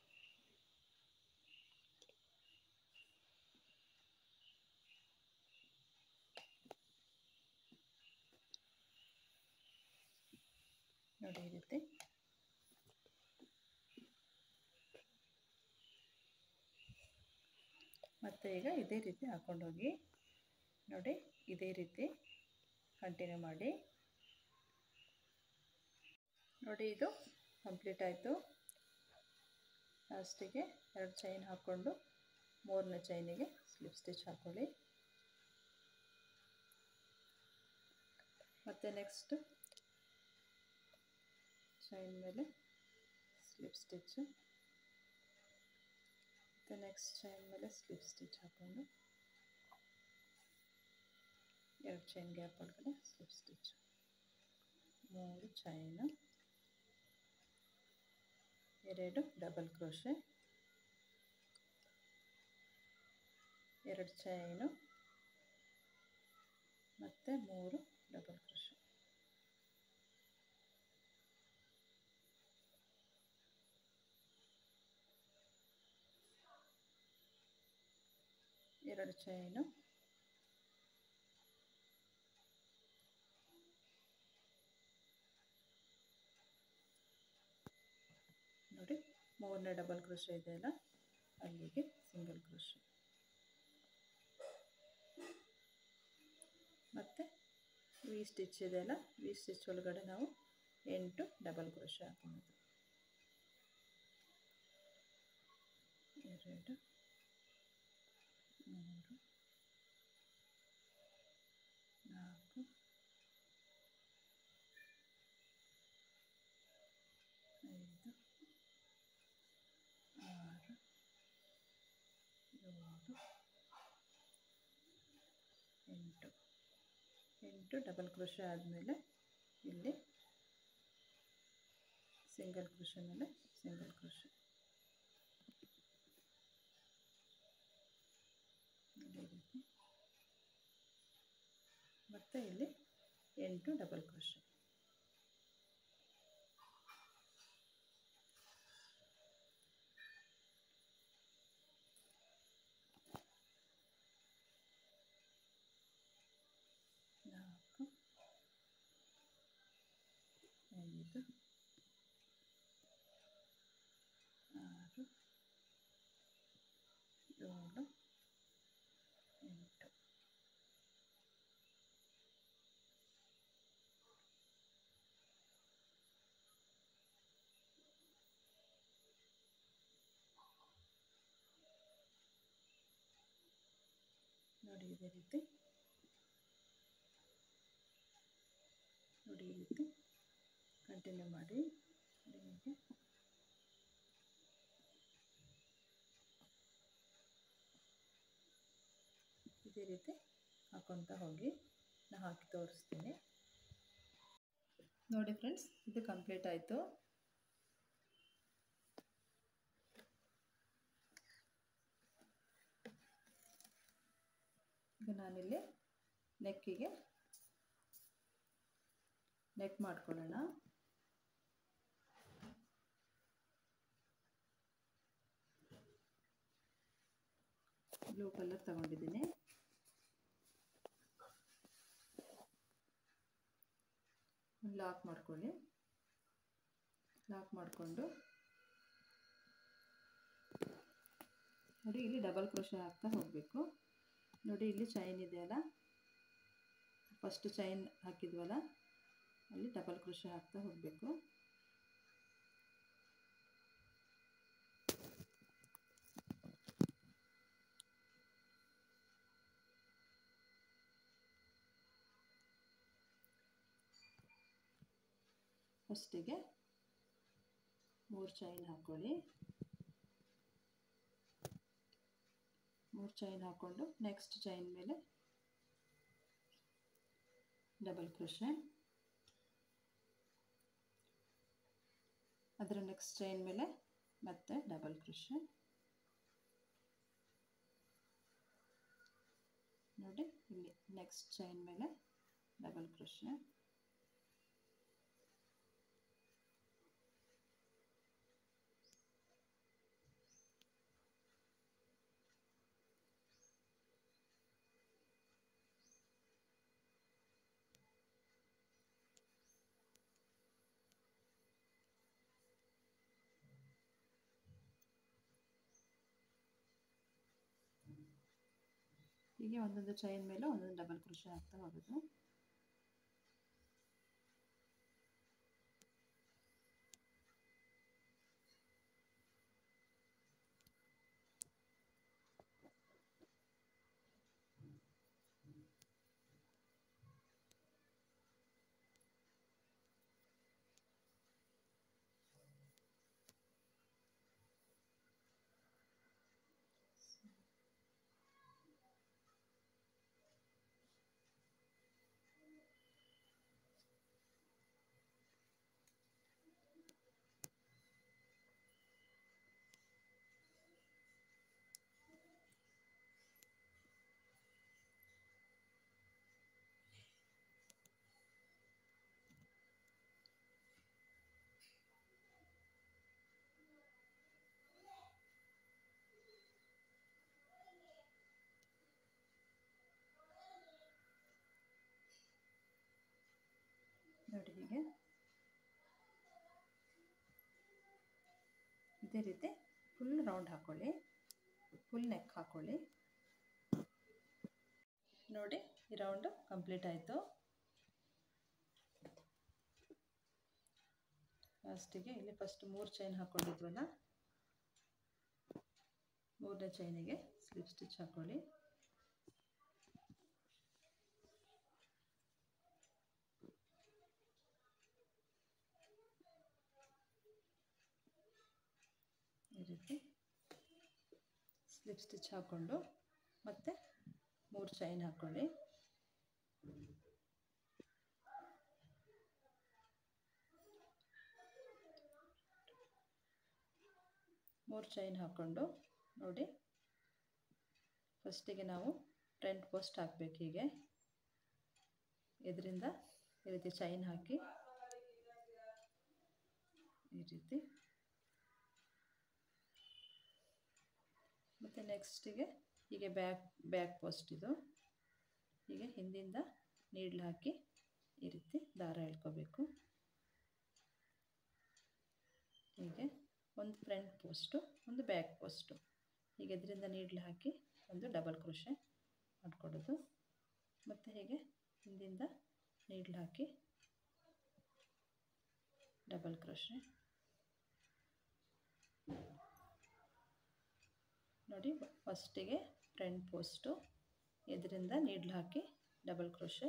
ನೋಡಿ ಈ ರೀತಿ ಮತ್ತು ಈಗ ಇದೇ ರೀತಿ ಹಾಕ್ಕೊಂಡು ಹೋಗಿ ನೋಡಿ ಇದೇ ರೀತಿ ಕಂಟಿನ್ಯೂ ಮಾಡಿ ನೋಡಿ ಇದು ಕಂಪ್ಲೀಟ್ ಆಯಿತು ಲಾಸ್ಟಿಗೆ ಎರಡು ಚೈನ್ ಹಾಕ್ಕೊಂಡು ಮೂರನೇ ಚೈನಿಗೆ ಸ್ಲಿಪ್ ಸ್ಟಿಚ್ ಹಾಕ್ಕೊಳ್ಳಿ ಮತ್ತು ನೆಕ್ಸ್ಟ್ ಚೈನ್ ಮೇಲೆ ಸ್ಲಿಪ್ ಸ್ಟಿಚ್ಚು ಮತ್ತು ನೆಕ್ಸ್ಟ್ ಚೈನ್ ಮೇಲೆ ಸ್ಲಿಪ್ ಸ್ಟಿಚ್ ಹಾಕ್ಕೊಂಡು ಎರಡು ಚೈನ್ ಗ್ಯಾಪ್ ಒಳಗಡೆ ಸ್ಲಿಪ್ ಸ್ಟಿಚ್ ಮೂರು ಚೈನು ಎರಡು ಡಬಲ್ ಕ್ರೋಶೆ ಎರಡು ಚೈನು ಮತ್ತು ಮೂರು ಡಬಲ್ ಕ್ರೋಶೆ ಎರಡು ಚೈನು ನೋಡಿ ಮೂರನೇ ಡಬಲ್ ಕ್ರೋಶೆ ಇದೆಯಲ್ಲ ಅಲ್ಲಿಗೆ ಸಿಂಗಲ್ ಕ್ರೋಶೆ ಮತ್ತು ವಿ ಸ್ಟಿಚ್ ಇದೆಯಲ್ಲ ವಿ ಸ್ಟಿಚ್ ಒಳಗಡೆ ನಾವು ಎಂಟು ಡಬಲ್ ಕ್ರೋಶೆ ಹಾಕೋದು ಎರಡು ಮೂರು ನಾಲ್ಕು ಐದು ಆರು ಏಳು ಎಂಟು ಎಂಟು ಡಬಲ್ ಕ್ರೋಶೆ ಆದಮೇಲೆ ಇಲ್ಲಿ ಸಿಂಗಲ್ ಕ್ರೋಶೆ ಮೇಲೆ ಸಿಂಗಲ್ ಕ್ರೋಶೆ ಇದೇ ರೀತಿ ಮತ್ತು ಇಲ್ಲಿ ಎಂಟು ಡಬಲ್ ಕ್ರೋಶೆ ನಾಲ್ಕು ಐದು ಆರು ಏಳು ಎಂಟು ನೋಡಿ ಇದೇ ರೀತಿ ನೋಡಿ ಈ ರೀತಿ ಕಂಟಿನ್ಯೂ ಮಾಡಿ ನೋಡಿ ಹೀಗೆ ಇದೇ ರೀತಿ ಹಾಕೊತ ಹೋಗಿ ನಾನು ಹಾಕಿ ತೋರಿಸ್ತೀನಿ ನೋಡಿ ಫ್ರೆಂಡ್ಸ್ ಇದು ಕಂಪ್ಲೀಟ್ ಆಯಿತು ಈಗ ನಾನಿಲ್ಲಿ ನೆಕ್ಕಿಗೆ ನೆಕ್ ಮಾಡ್ಕೊಳ್ಳೋಣ ಬ್ಲೂ ಕಲರ್ ತಗೊಂಡಿದ್ದೀನಿ ಲಾಕ್ ಮಾಡ್ಕೊಳ್ಳಿ ಲಾಕ್ ಮಾಡಿಕೊಂಡು ನೋಡಿ ಇಲ್ಲಿ ಡಬಲ್ ಕ್ರೋಶೆ ಹಾಕ್ತಾ ಹೋಗಬೇಕು ನೋಡಿ ಇಲ್ಲಿ ಚೈನ್ ಇದೆಯಲ್ಲ ಫಸ್ಟ್ ಚೈನ್ ಹಾಕಿದ್ವಲ್ಲ ಅಲ್ಲಿ ಡಬಲ್ ಕ್ರೋಶೆ ಹಾಕ್ತಾ ಹೋಗಬೇಕು ಫಸ್ಟಿಗೆ ಮೂರು ಚೈನ್ ಹಾಕ್ಕೊಳ್ಳಿ ಮೂರು ಚೈನ್ ಹಾಕ್ಕೊಂಡು ನೆಕ್ಸ್ಟ್ ಚೈನ್ ಮೇಲೆ ಡಬಲ್ ಕ್ರೋಶೆ ಅದರ ನೆಕ್ಸ್ಟ್ ಚೈನ್ ಮೇಲೆ ಮತ್ತೆ ಡಬಲ್ ಕ್ರೋಶೆ ನೋಡಿ ಇಲ್ಲಿ ನೆಕ್ಸ್ಟ್ ಚೈನ್ ಮೇಲೆ ಡಬಲ್ ಕ್ರೋಶೆ ಹೀಗೆ ಒಂದೊಂದು ಚೈನ್ ಮೇಲೆ ಒಂದೊಂದು ಡಬಲ್ ಕ್ರೋಶೆ ಹಾಕ್ತಾ ಹೋಗೋದು ನೋಡಿ ಹೀಗೆ ಇದೇ ರೀತಿ ಫುಲ್ ರೌಂಡ್ ಹಾಕ್ಕೊಳ್ಳಿ ಫುಲ್ ನೆಕ್ ಹಾಕ್ಕೊಳ್ಳಿ ನೋಡಿ ಈ ರೌಂಡು ಕಂಪ್ಲೀಟ್ ಆಯಿತು ಲಾಸ್ಟಿಗೆ ಇಲ್ಲಿ ಫಸ್ಟ್ ಮೂರು ಚೈನ್ ಹಾಕ್ಕೊಂಡಿದ್ವಲ್ಲ ಮೂರನೇ ಚೈನಿಗೆ ಸ್ಲಿಪ್ ಸ್ಟಿಚ್ ಹಾಕ್ಕೊಳ್ಳಿ ಈ ರೀತಿ ಸ್ಲಿಪ್ ಸ್ಟಿಚ್ ಹಾಕ್ಕೊಂಡು ಮತ್ತೆ ಮೂರು ಚೈನ್ ಹಾಕ್ಕೊಳ್ಳಿ ಮೂರು ಚೈನ್ ಹಾಕ್ಕೊಂಡು ನೋಡಿ ಫಸ್ಟಿಗೆ ನಾವು ಫ್ರಂಟ್ ಪೋಸ್ಟ್ ಹಾಕಬೇಕು ಹೀಗೆ ಇದರಿಂದ ಈ ರೀತಿ ಚೈನ್ ಹಾಕಿ ಈ ರೀತಿ ಮತ್ತು ನೆಕ್ಸ್ಟಿಗೆ ಹೀಗೆ ಬ್ಯಾಕ್ ಬ್ಯಾಕ್ ಪೋಸ್ಟ್ ಇದು ಹೀಗೆ ಹಿಂದಿಂದ ನೀಡ್ಲು ಹಾಕಿ ಈ ರೀತಿ ದಾರ ಎಳ್ಕೋಬೇಕು ಹೀಗೆ ಒಂದು ಫ್ರಂಟ್ ಪೋಸ್ಟು ಒಂದು ಬ್ಯಾಕ್ ಪೋಸ್ಟು ಹೀಗೆ ಇದರಿಂದ ನೀಡ್ಲು ಹಾಕಿ ಒಂದು ಡಬಲ್ ಕ್ರೋಶೆ ಮಾಡಿಕೊಡೋದು ಮತ್ತು ಹೀಗೆ ಹಿಂದಿಂದ ನೀಡ್ಲು ಹಾಕಿ ಡಬಲ್ ಕ್ರೋಶೆ ನೋಡಿ ಫಸ್ಟಿಗೆ ಫ್ರಂಟ್ ಪೋಸ್ಟು ಇದರಿಂದ ನೀಡ್ಲು ಹಾಕಿ ಡಬಲ್ ಕ್ರೋಶೆ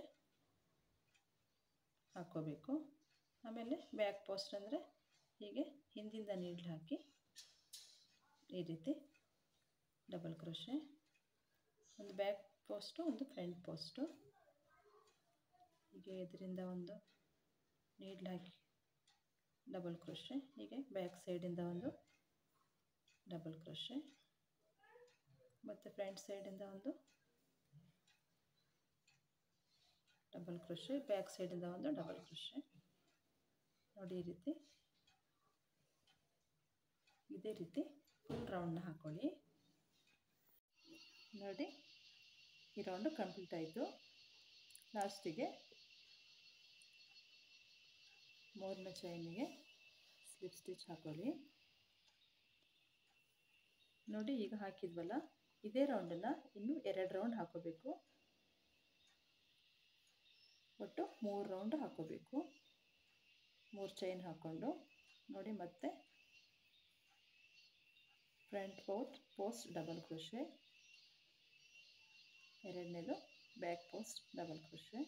ಹಾಕ್ಕೋಬೇಕು ಆಮೇಲೆ ಬ್ಯಾಕ್ ಪೋಸ್ಟ್ ಅಂದರೆ ಹೀಗೆ ಹಿಂದಿಂದ ನೀಡ್ಲು ಹಾಕಿ ಈ ರೀತಿ ಡಬಲ್ ಕ್ರೋಶೆ ಒಂದು ಬ್ಯಾಕ್ ಪೋಸ್ಟು ಒಂದು ಫ್ರಂಟ್ ಪೋಸ್ಟು ಹೀಗೆ ಇದರಿಂದ ಒಂದು ನೀಡ್ಲು ಹಾಕಿ ಡಬಲ್ ಕ್ರೋಶೆ ಹೀಗೆ ಬ್ಯಾಕ್ ಸೈಡಿಂದ ಒಂದು ಡಬಲ್ ಕ್ರೋಶೆ ಮತ್ತು ಫ್ರಂಟ್ ಸೈಡಿಂದ ಒಂದು ಡಬಲ್ ಕ್ರೋಶೆ ಬ್ಯಾಕ್ ಸೈಡಿಂದ ಒಂದು ಡಬಲ್ ಕ್ರೋಶೆ ನೋಡಿ ಈ ರೀತಿ ಇದೇ ರೀತಿ ಫುಲ್ ರೌಂಡ್ನ ಹಾಕ್ಕೊಳ್ಳಿ ನೋಡಿ ಈ ರೌಂಡು ಕಂಪ್ಲೀಟ್ ಆಯಿತು ಲಾಸ್ಟಿಗೆ ಮೂರನೇ ಚೈನಿಗೆ ಸ್ಲಿಪ್ ಸ್ಟಿಚ್ ಹಾಕ್ಕೊಳ್ಳಿ ನೋಡಿ ಈಗ ಹಾಕಿದ್ವಲ್ಲ ಇದೇ ರೌಂಡನ್ನು ಇನ್ನೂ ಎರಡು ರೌಂಡ್ ಹಾಕೋಬೇಕು ಒಟ್ಟು ಮೂರು ರೌಂಡ್ ಹಾಕೋಬೇಕು ಮೂರು ಚೈನ್ ಹಾಕ್ಕೊಂಡು ನೋಡಿ ಮತ್ತೆ front post post double crochet ಎರಡನೇದು ಬ್ಯಾಕ್ ಪೋಸ್ಟ್ ಡಬಲ್ ಕ್ರೋಶೆ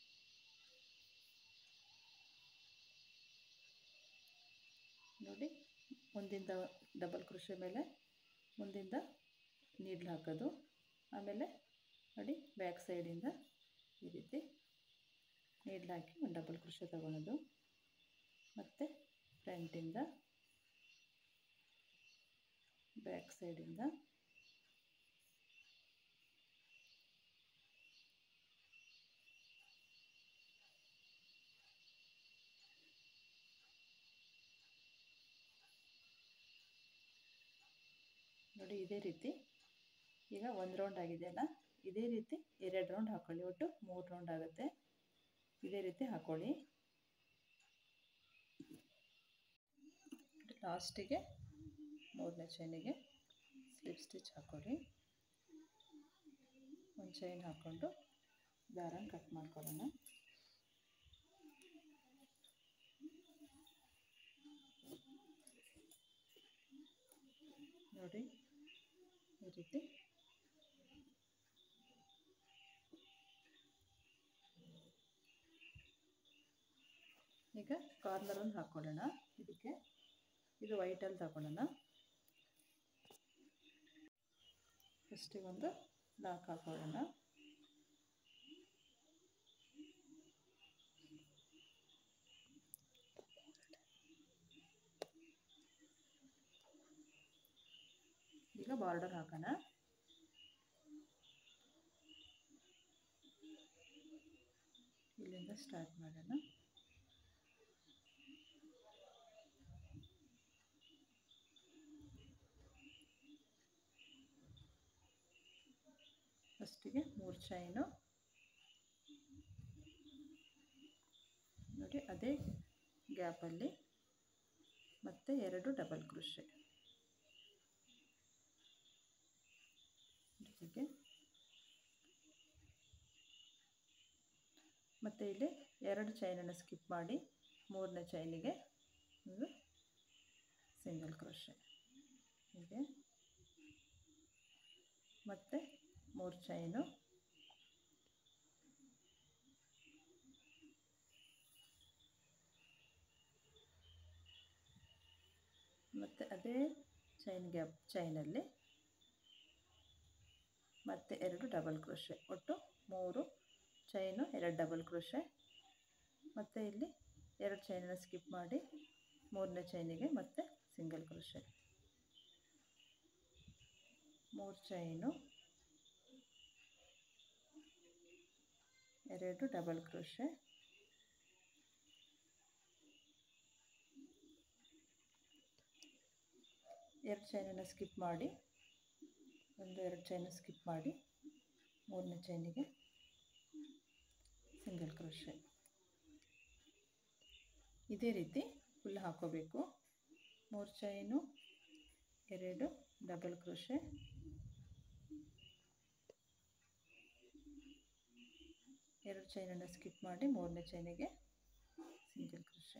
ನೋಡಿ ಮುಂದಿಂದ ಡಬಲ್ ಕ್ರೋಶೆ ಮೇಲೆ ಮುಂದಿಂದ ನೀಡ್ಲು ಹಾಕೋದು ಆಮೇಲೆ ನೋಡಿ ಬ್ಯಾಕ್ ಸೈಡಿಂದ ಈ ರೀತಿ ನೀಡ್ಲ್ ಹಾಕಿ ಒಂದು ಡಬಲ್ ಕ್ರೋಶೆ ತಗೊಳ್ಳೋದು ಮತ್ತು ಫ್ರಂಟಿಂದ ಬ್ಯಾಕ್ ಸೈಡಿಂದ ನೋಡಿ ಇದೇ ರೀತಿ ಈಗ ಒಂದು ರೌಂಡ್ ಆಗಿದೆಯಲ್ಲ ಇದೇ ರೀತಿ ಎರಡು ರೌಂಡ್ ಹಾಕ್ಕೊಳ್ಳಿ ಒಟ್ಟು ಮೂರು ರೌಂಡ್ ಆಗುತ್ತೆ ಇದೇ ರೀತಿ ಹಾಕ್ಕೊಳ್ಳಿ ಲಾಸ್ಟಿಗೆ ಮೂರನೇ ಚೈನಿಗೆ ಸ್ಲಿಪ್ ಸ್ಟಿಚ್ ಹಾಕ್ಕೊಳ್ಳಿ ಒಂದು ಚೈನ್ ಹಾಕ್ಕೊಂಡು ದಾರನ ಕಟ್ ಮಾಡ್ಕೊಳ್ಳೋಣ ನೋಡಿ ಈ ರೀತಿ ಈಗ ಕಾರ್ನರನ್ನು ಹಾಕ್ಕೊಳ್ಳೋಣ ಇದಕ್ಕೆ ಇದು ವೈಟಲ್ಲಿ ತಗೊಳ್ಳೋಣ ಫಸ್ಟಿಗೆ ಒಂದು ಲಾಕ್ ಹಾಕೊಳ್ಳೋಣ ಈಗ ಬಾರ್ಡರ್ ಹಾಕೋಣ ಇಲ್ಲಿಂದ ಸ್ಟಾರ್ಟ್ ಮಾಡೋಣ ಫಸ್ಟಿಗೆ ಮೂರು ಚೈನು ನೋಡಿ ಅದೇ ಗ್ಯಾಪಲ್ಲಿ ಮತ್ತೆ ಎರಡು ಡಬಲ್ ಕ್ರೋಶೆ ಹೀಗೆ ಮತ್ತು ಇಲ್ಲಿ ಎರಡು ಚೈನನ್ನು ಸ್ಕಿಪ್ ಮಾಡಿ ಮೂರನೇ ಚೈನಿಗೆ ಒಂದು ಸಿಂಗಲ್ ಕ್ರೋಶೆ ಹೀಗೆ ಮತ್ತು ಮೂರು ಚೈನು ಮತ್ತು ಅದೇ ಚೈನ್ ಗ್ಯಾಪ್ ಚೈನಲ್ಲಿ ಮತ್ತು ಎರಡು ಡಬಲ್ ಕ್ರೋಶೆ ಒಟ್ಟು ಮೂರು ಚೈನು ಎರಡು ಡಬಲ್ ಕ್ರೋಶೆ ಮತ್ತು ಇಲ್ಲಿ ಎರಡು ಚೈನನ್ನು ಸ್ಕಿಪ್ ಮಾಡಿ ಮೂರನೇ ಚೈನಿಗೆ ಮತ್ತೆ ಸಿಂಗಲ್ ಕ್ರೋಶೆ ಮೂರು ಚೈನು ಎರಡು ಡಬಲ್ ಕ್ರೋಶೆ ಎರಡು ಚೈನನ್ನು ಸ್ಕಿಪ್ ಮಾಡಿ ಒಂದು ಎರಡು ಚೈನ ಸ್ಕಿಪ್ ಮಾಡಿ ಮೂರನೇ ಚೈನಿಗೆ ಸಿಂಗಲ್ ಕ್ರೋಶೆ ಇದೇ ರೀತಿ ಫುಲ್ ಹಾಕೋಬೇಕು ಮೂರು ಚೈನು ಎರಡು ಡಬಲ್ ಕ್ರೋಶೆ ಎರಡು ಚೈನನ್ನು ಸ್ಕಿಪ್ ಮಾಡಿ ಮೂರನೇ ಚೈನಿಗೆ ಸಿಂಗಲ್ ಕ್ರೋಶೆ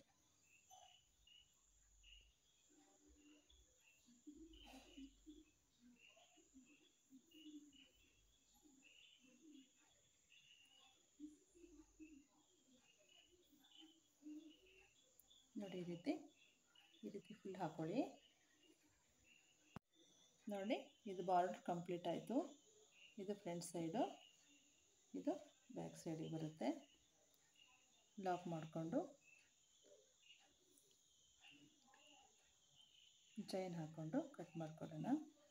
ನೋಡಿ ಈ ರೀತಿ ಈ ರೀತಿ ಫುಲ್ ಹಾಕೊಳ್ಳಿ ನೋಡಿ ಇದು ಬಾರ್ಡರ್ ಕಂಪ್ಲೀಟ್ ಆಯಿತು ಇದು ಫ್ರಂಟ್ ಸೈಡು ಇದು ಬ್ಯಾಕ್ ಸೈಡಿಗೆ ಬರುತ್ತೆ ಲಾಕ್ ಮಾಡಿಕೊಂಡು ಚೈನ್ ಹಾಕ್ಕೊಂಡು ಕಟ್ ಮಾಡ್ಕೊಳ್ಳೋಣ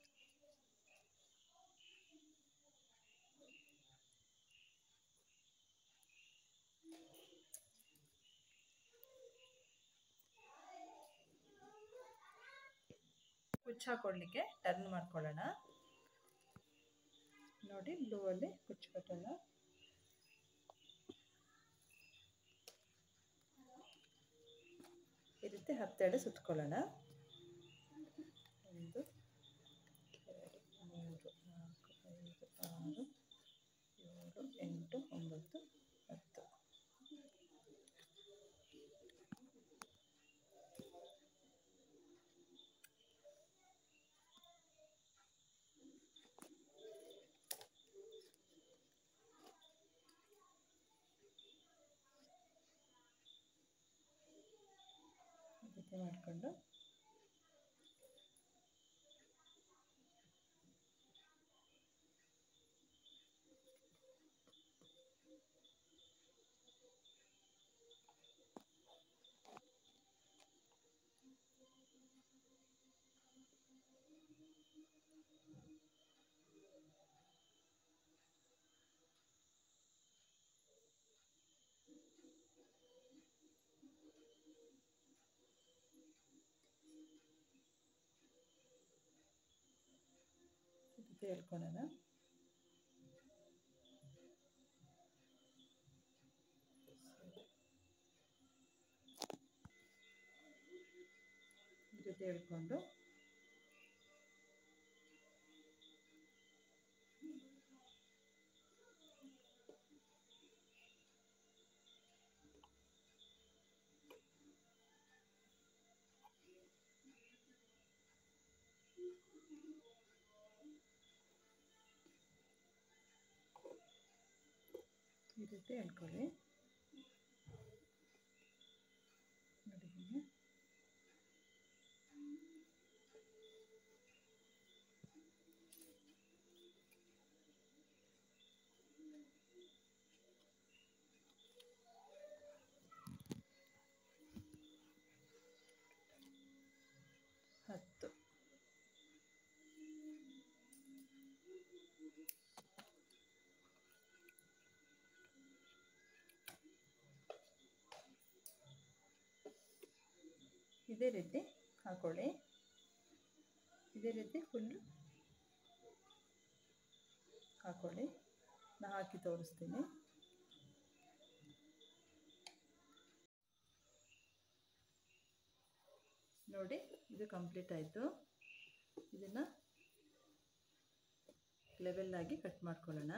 ಕುಚ್ಚು ಹಾಕೊಳ್ಳಿಕ್ಕೆ ಟರ್ನ್ ಮಾಡ್ಕೊಳ್ಳೋಣ ನೋಡಿ ಬ್ಲೂ ಅಲ್ಲಿ ಕುಚ್ಚು ಕಟ್ಟೋಣ ಈ ರೀತಿ ಹತ್ತೆರಡು ಸುತ್ಕೊಳ್ಳೋಣ ಒಂದು ಎರಡು ಮೂರು ನಾಲ್ಕು ಐದು ಆರು ಏಳು ಎಂಟು ಒಂಬತ್ತು ಹತ್ತು ಈ ರೀತಿ ಮಾಡಿಕೊಂಡು ರೀತಿ ಹೇಳ್ಕೊಳ್ಳೋಣ ಈ ರೀತಿ ಹೇಳ್ಕೊಂಡು ಈ ರೀತಿ ಹೇಳ್ಕೊಳ್ಳಿ ನೋಡಿ ಹೀಗೆ ಹತ್ತು ಇದೇ ರೀತಿ ಹಾಕೊಳ್ಳಿ ಇದೇ ರೀತಿ ಫುಲ್ಲು ಹಾಕೊಳ್ಳಿ ನಾ ಹಾಕಿ ತೋರಿಸ್ತೀನಿ ನೋಡಿ ಇದು ಕಂಪ್ಲೀಟ್ ಆಯಿತು ಇದನ್ನು ಲೆವೆಲ್ಲಾಗಿ ಕಟ್ ಮಾಡ್ಕೊಳ್ಳೋಣ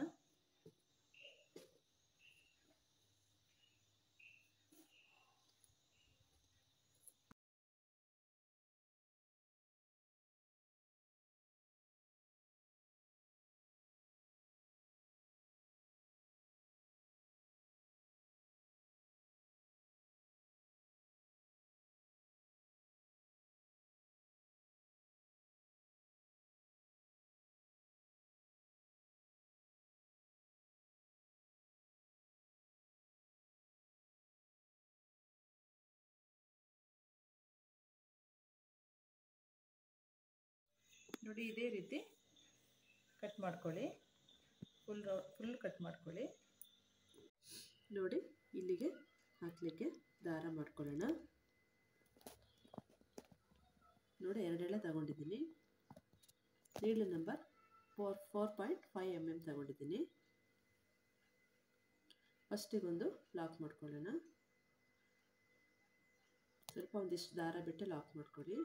ನೋಡಿ ಇದೇ ರೀತಿ ಕಟ್ ಮಾಡ್ಕೊಳ್ಳಿ ಫುಲ್ ರೌ ಫುಲ್ ಕಟ್ ಮಾಡ್ಕೊಳ್ಳಿ ನೋಡಿ ಇಲ್ಲಿಗೆ ಹಾಕಲಿಕ್ಕೆ ದಾರ ಮಾಡ್ಕೊಳ್ಳೋಣ ನೋಡಿ ಎರಡೆಳೆ ತಗೊಂಡಿದ್ದೀನಿ needle number four four point five M M ತಗೊಂಡಿದ್ದೀನಿ ಫಸ್ಟಿಗೊಂದು ಲಾಕ್ ಮಾಡ್ಕೊಳ್ಳೋಣ ಸ್ವಲ್ಪ ಒಂದಿಷ್ಟು ದಾರ ಬಿಟ್ಟು ಲಾಕ್ ಮಾಡ್ಕೊಳ್ಳಿ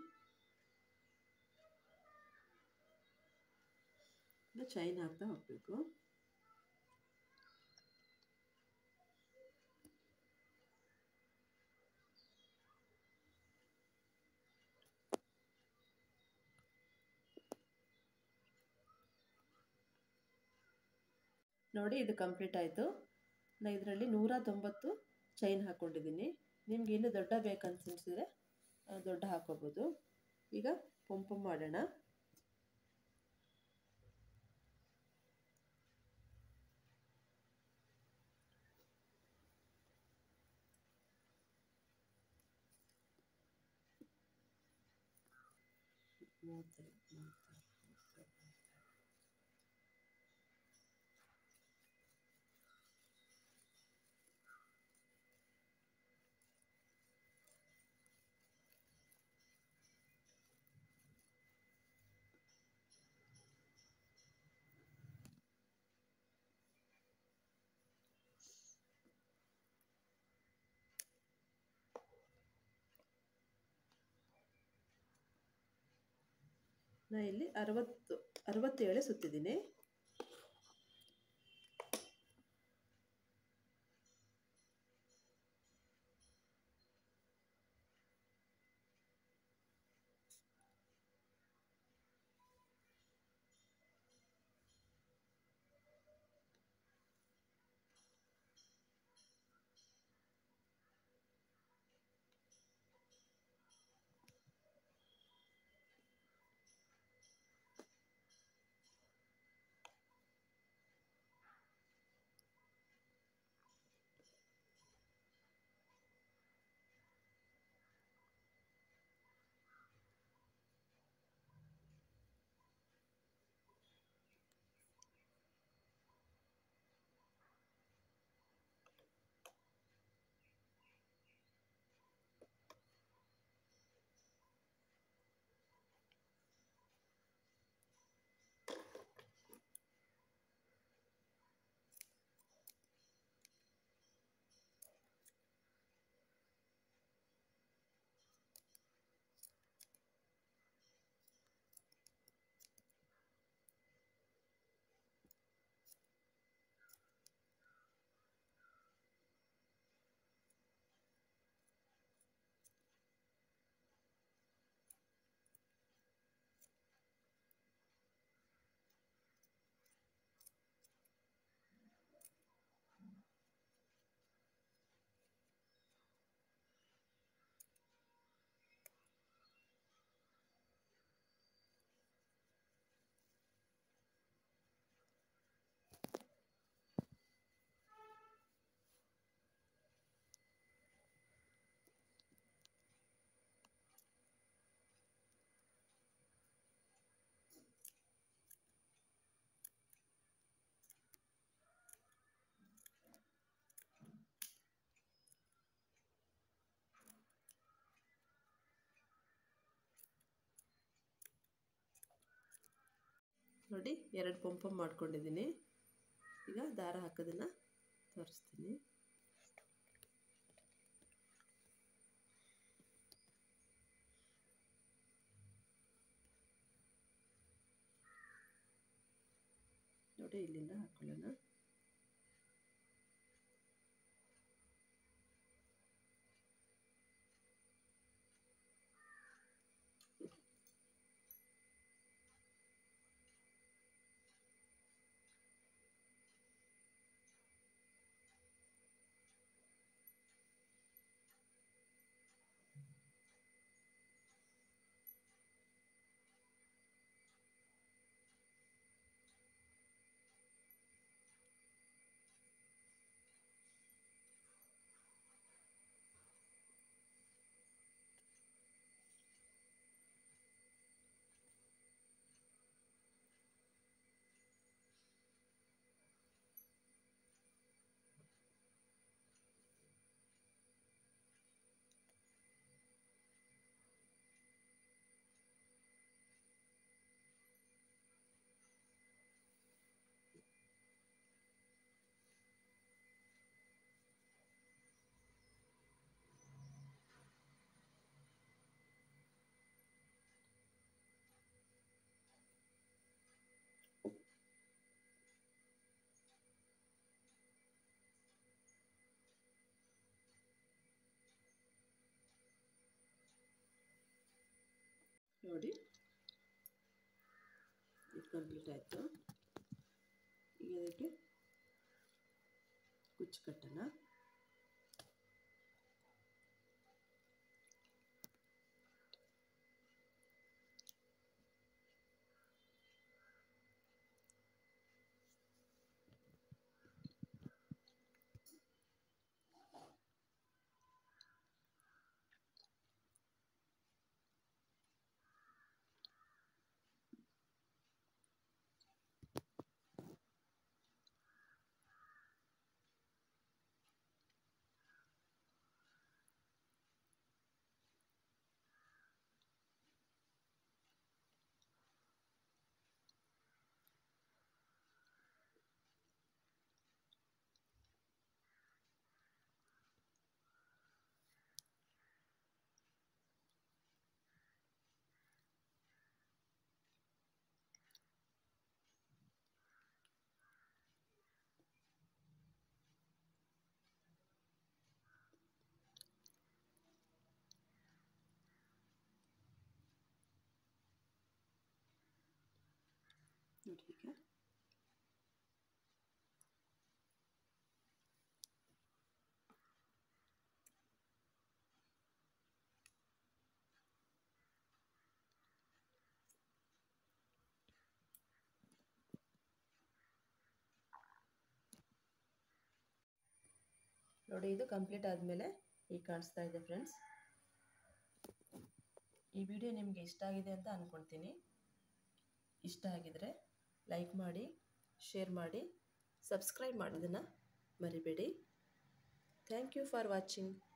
ಚೈನ್ ಹಾಕ್ತಾ ಹೋಗಬೇಕು ನೋಡಿ ಇದು ಕಂಪ್ಲೀಟ್ ಆಯಿತು ನಾನು ಇದರಲ್ಲಿ ನೂರ ತೊಂಬತ್ತು ಚೈನ್ ಹಾಕ್ಕೊಂಡಿದ್ದೀನಿ ನಿಮ್ಗೆ ಇನ್ನೂ ದೊಡ್ಡ ಬೇಕನ್ಸಿಸಿದ್ರೆ ದೊಡ್ಡ ಹಾಕೋಬೋದು ಈಗ ಪಂಪು ಮಾಡೋಣ ಮೂವತ್ತೈದು ಮೂವತ್ತಾರು ನಾ ಇಲ್ಲಿ ಅರವತ್ತು ಅರವತ್ತೇಳು ಸುತ್ತಿದ್ದೀನಿ ನೋಡಿ ಎರಡು ಪಂಪಮ್ ಮಾಡ್ಕೊಂಡಿದ್ದೀನಿ ಈಗ ದಾರ ಹಾಕೋದನ್ನು ತೋರಿಸ್ತೀನಿ ನೋಡಿ ಇಲ್ಲಿಂದ ಹಾಕೊಳ್ಳೋಣ ನೋಡಿ ಇದು ಕಂಪ್ಲೀಟ್ ಆಯಿತು ಈಗ ಅದಕ್ಕೆ ಕುಚ್ಚು ಕಟ್ಟೋಣ ನೋಡಿ ಈಗ ನೋಡಿ ಇದು ಕಂಪ್ಲೀಟ್ ಆದಮೇಲೆ ಈಗ ಕಾಣಿಸ್ತಾ ಇದೆ ಫ್ರೆಂಡ್ಸ್ ಈ ವಿಡಿಯೋ ನಿಮಗೆ ಇಷ್ಟ ಆಗಿದೆ ಅಂತ ಅಂದ್ಕೊಳ್ತೀನಿ ಇಷ್ಟ ಆಗಿದರೆ ಲೈಕ್ ಮಾಡಿ ಶೇರ್ ಮಾಡಿ ಸಬ್ಸ್ಕ್ರೈಬ್ ಮಾಡೋದನ್ನು ಮರಿಬೇಡಿ ಥ್ಯಾಂಕ್ ಯು ಫಾರ್ ವಾಚಿಂಗ್